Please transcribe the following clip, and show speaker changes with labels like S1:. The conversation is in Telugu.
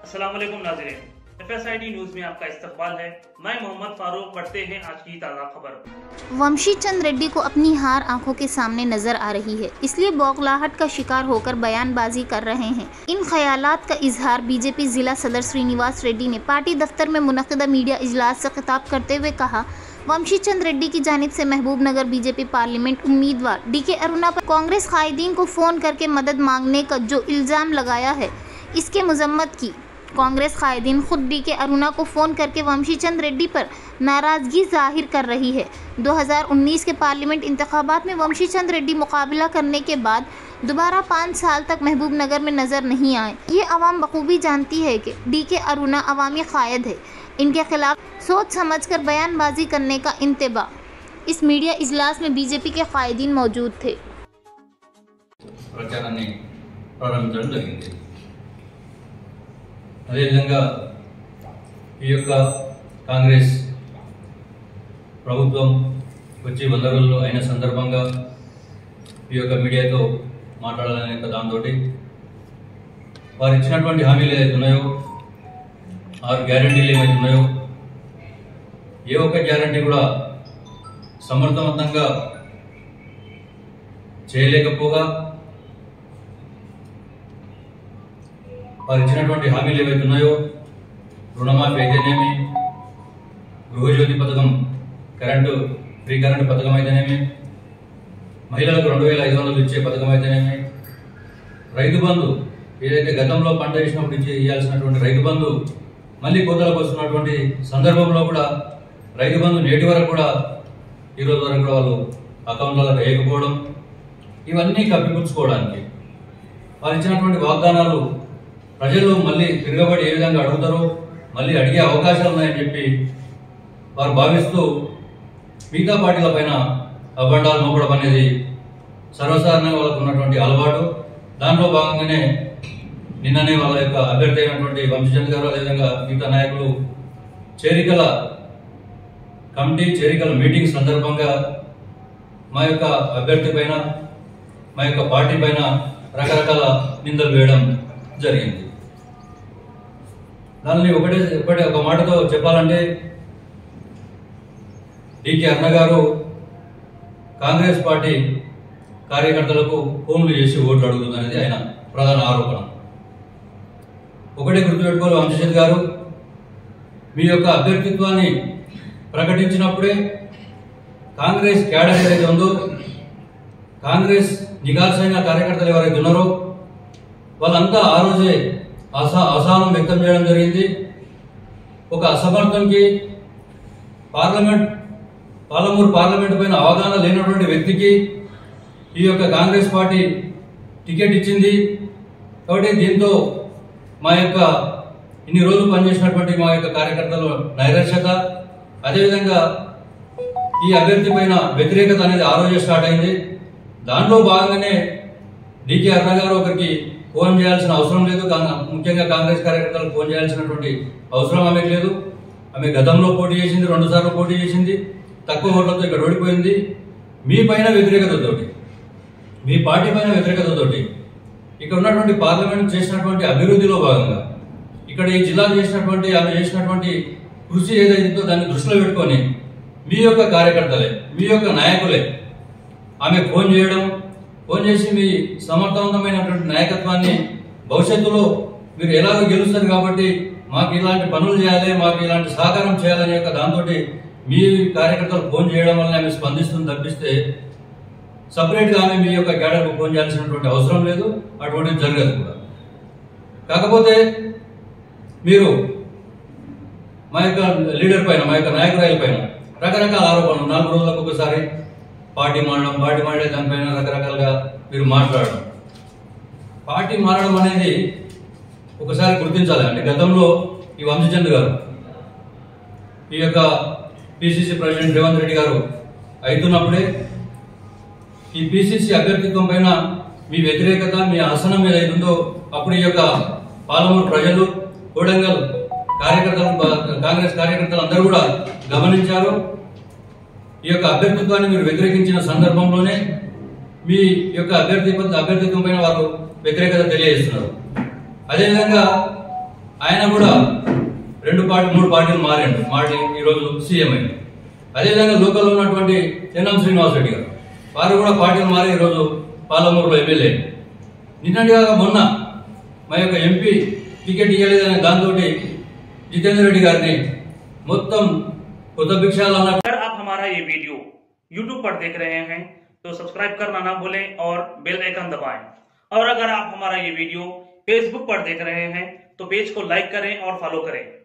S1: Aslam Nazreen F S I D news में आपका इस्तकबाल है मैं मोहम्मद फारूक पढ़ते हैं आज की ताज़ा खबर
S2: वंशी चंद रेड्डी को अपनी हार आंखों के सामने नजर आ रही है इसलिए बौखलाहट का शिकार होकर बयानबाजी कर रहे हैं इन ख्यालात का इजहार बीजेपी जिला सदर श्रीनिवास रेड्डी ने पार्टी दफ्तर में मुनदा मीडिया इजलास से खिताब करते हुए कहा वंशी चंद रेड्डी की जानिब से महबूब नगर बीजेपी पार्लियामेंट उम्मीदवार डी के अरुणा पर कांग्रेस कायदीन को फ़ोन करके मदद मांगने का जो इल्ज़ाम लगाया है इसके मजम्मत की कांग्रेस कायदीन खुद डी के अरुणा को फ़ोन करके वंशी चंद रेड्डी पर नाराज़गी जाहिर कर रही है 2019 के पार्लियामेंट इंतबात में वंशी चंद रेड्डी मुकाबला करने के बाद दोबारा पाँच साल तक महबूब नगर में नज़र नहीं आए ये आवाम बखूबी जानती है कि डी के अरुणा अवामी कायद है इनके खिलाफ सोच समझ कर बयानबाजी करने का इंतबा इस मीडिया इजलास में बीजेपी के कायदीन मौजूद थे
S3: ప్రచారాన్ని ప్రారంభించడం జరిగింది అదేవిధంగా ఈ యొక్క కాంగ్రెస్ ప్రభుత్వం వచ్చి వంద రోజులు అయిన సందర్భంగా ఈ యొక్క మీడియాతో మాట్లాడాలనే యొక్క దాంతో వారు ఇచ్చినటువంటి హామీలు ఏదైతే ఉన్నాయో ఆరు గ్యారంటీలు ఏవైతే ఉన్నాయో ఏ ఒక్క గ్యారంటీ కూడా సమర్థవంతంగా చేయలేకపోగా వారు ఇచ్చినటువంటి హామీలు ఏవైతే ఉన్నాయో రుణమాఫీ అయితేనేమి గృహజ్యోతి పథకం కరెంటు ఫ్రీ కరెంటు పథకం అయితేనేమి మహిళలకు రెండు వేల ఐదు వందలు ఇచ్చే పథకం అయితేనేమి రైతు బంధు ఏదైతే గతంలో పంట వేసినప్పుడు ఇచ్చి ఇవ్వాల్సినటువంటి రైతు బంధు మళ్ళీ కోతలకు వస్తున్నటువంటి సందర్భంలో కూడా రైతు బంధు నేటి వరకు కూడా ఈ రోజు వరకు కూడా వాళ్ళు అకౌంట్లలో వేయకపోవడం ఇవన్నీ కప్పిపుచ్చుకోవడానికి వారు ఇచ్చినటువంటి వాగ్దానాలు ప్రజలు మళ్ళీ తిరగబడి ఏ విధంగా అడుగుతారో మళ్ళీ అడిగే అవకాశాలు ఉన్నాయని చెప్పి వారు భావిస్తూ మిగతా పార్టీల పైన అబండాలు మోపడం అనేది సర్వసాధారణంగా వాళ్ళకు ఉన్నటువంటి అలవాటు దాంట్లో భాగంగానే నిన్ననే వాళ్ళ యొక్క అభ్యర్థి అయినటువంటి వంశచంద్ర గారు అదేవిధంగా మిగతా నాయకులు చేరికల కమిటీ చేరికల మీటింగ్ సందర్భంగా మా యొక్క అభ్యర్థి పైన మా యొక్క పార్టీ పైన రకరకాల నిందలు వేయడం జరిగింది దానిని ఒకటే ఒకటే ఒక మాటతో చెప్పాలంటే డికే అన్న గారు కాంగ్రెస్ పార్టీ కార్యకర్తలకు ఫోన్లు చేసి ఓట్లు అడుగుతుందనేది ఆయన ప్రధాన ఆరోపణ ఒకటే గుర్తుపెట్టుకోవాలి వంశశేఖర్ గారు మీ యొక్క అభ్యర్థిత్వాన్ని ప్రకటించినప్పుడే కాంగ్రెస్ క్యాడర్ ఏదైతే ఉందో కాంగ్రెస్ నిగాసైన కార్యకర్తలు ఎవరైతే ఉన్నారో వాళ్ళంతా ఆ రోజే అసా అసహనం వ్యక్తం చేయడం జరిగింది ఒక అసమర్థంకి పార్లమెంట్ పాలమూరు పార్లమెంట్ పైన అవగాహన లేనటువంటి వ్యక్తికి ఈ యొక్క కాంగ్రెస్ పార్టీ టికెట్ ఇచ్చింది కాబట్టి దీంతో మా యొక్క ఇన్ని రోజులు పనిచేసినటువంటి మా యొక్క కార్యకర్తలు నైరాశ్యత అదేవిధంగా ఈ అభ్యర్థి పైన వ్యతిరేకత అనేది ఆ రోజే స్టార్ట్ అయింది దాంట్లో భాగంగానే డికే అరుణ గారు ఒకరికి ఫోన్ చేయాల్సిన అవసరం లేదు కాంగ్- ముఖ్యంగా కాంగ్రెస్ కార్యకర్తలకు ఫోన్ చేయాల్సినటువంటి అవసరం ఆమెకు లేదు ఆమె గతంలో పోటీ చేసింది రెండు సార్లు పోటీ చేసింది తక్కువ ఓట్లతో ఇక్కడ ఓడిపోయింది మీ పైన వ్యతిరేకతతోటి మీ పార్టీ పైన వ్యతిరేకతతోటి ఇక్కడ ఉన్నటువంటి పార్లమెంట్ చేసినటువంటి అభివృద్ధిలో భాగంగా ఇక్కడ ఈ జిల్లా చేసినటువంటి ఆమె చేసినటువంటి కృషి ఏదైతుందో దాన్ని దృష్టిలో పెట్టుకొని మీ యొక్క కార్యకర్తలే మీ యొక్క నాయకులే ఆమె ఫోన్ చేయడం ఫోన్ చేసి మీ సమర్థవంతమైనటువంటి నాయకత్వాన్ని భవిష్యత్తులో మీరు ఎలాగో గెలుస్తారు కాబట్టి మాకు ఇలాంటి పనులు చేయాలి మాకు ఇలాంటి సహకారం చేయాలనే యొక్క దాంతో మీ కార్యకర్తలు ఫోన్ చేయడం వల్ల ఆమె స్పందిస్తుంది తప్పిస్తే సపరేట్గా ఆమె మీ యొక్క క్యాడర్కు ఫోన్ చేయాల్సినటువంటి అవసరం లేదు అటువంటిది జరగదు కూడా కాకపోతే మీరు మా యొక్క లీడర్ పైన మా యొక్క నాయకురాయల పైన రకరకాల ఆరోపణలు నాలుగు రోజులకు ఒకసారి పార్టీ మారడం పార్టీ మారే దానిపైన రకరకాలుగా మీరు మాట్లాడడం పార్టీ మారడం అనేది ఒకసారి గుర్తించాలి అంటే గతంలో ఈ వంశచంద్ గారు ఈ యొక్క పిసిసి ప్రెసిడెంట్ రేవంత్ రెడ్డి గారు అవుతున్నప్పుడే ఈ పిసిసి అభ్యర్థిత్వం పైన మీ వ్యతిరేకత మీ ఆసనం మీద ఉందో అప్పుడు ఈ యొక్క పాలమూరు ప్రజలు కోడంగల్ కార్యకర్తలు బ- కాంగ్రెస్ కార్యకర్తలు అందరూ కూడా గమనించారు ఈ యొక్క అభ్యర్థిత్వాన్ని మీరు వ్యతిరేకించిన సందర్భంలోనే మీ యొక్క అభ్యర్థి అభ్యర్థిత్వం పైన వారు వ్యతిరేకత తెలియజేస్తున్నారు అదేవిధంగా ఆయన కూడా రెండు పార్టీ మూడు పార్టీలు మారాడు మారి ఈరోజు సీఎం అయింది అదేవిధంగా లోకల్లో ఉన్నటువంటి చెన్నం శ్రీనివాస్ రెడ్డి గారు వారు కూడా పార్టీలు మారి ఈరోజు పాలమూరులో ఎమ్మెల్యే నిన్నటిగా మొన్న మా యొక్క ఎంపీ టికెట్ ఇవ్వలేదనే దాంతో జితేందర్ రెడ్డి గారిని మొత్తం కొత్త భిక్షాలు అన్న
S1: अगर आप हमारा ये वीडियो YouTube पर देख रहे हैं तो सब्सक्राइब करना ना भूलें और बेल आइकन दबाएं और अगर आप हमारा ये वीडियो Facebook पर देख रहे हैं तो पेज को लाइक करें और फॉलो करें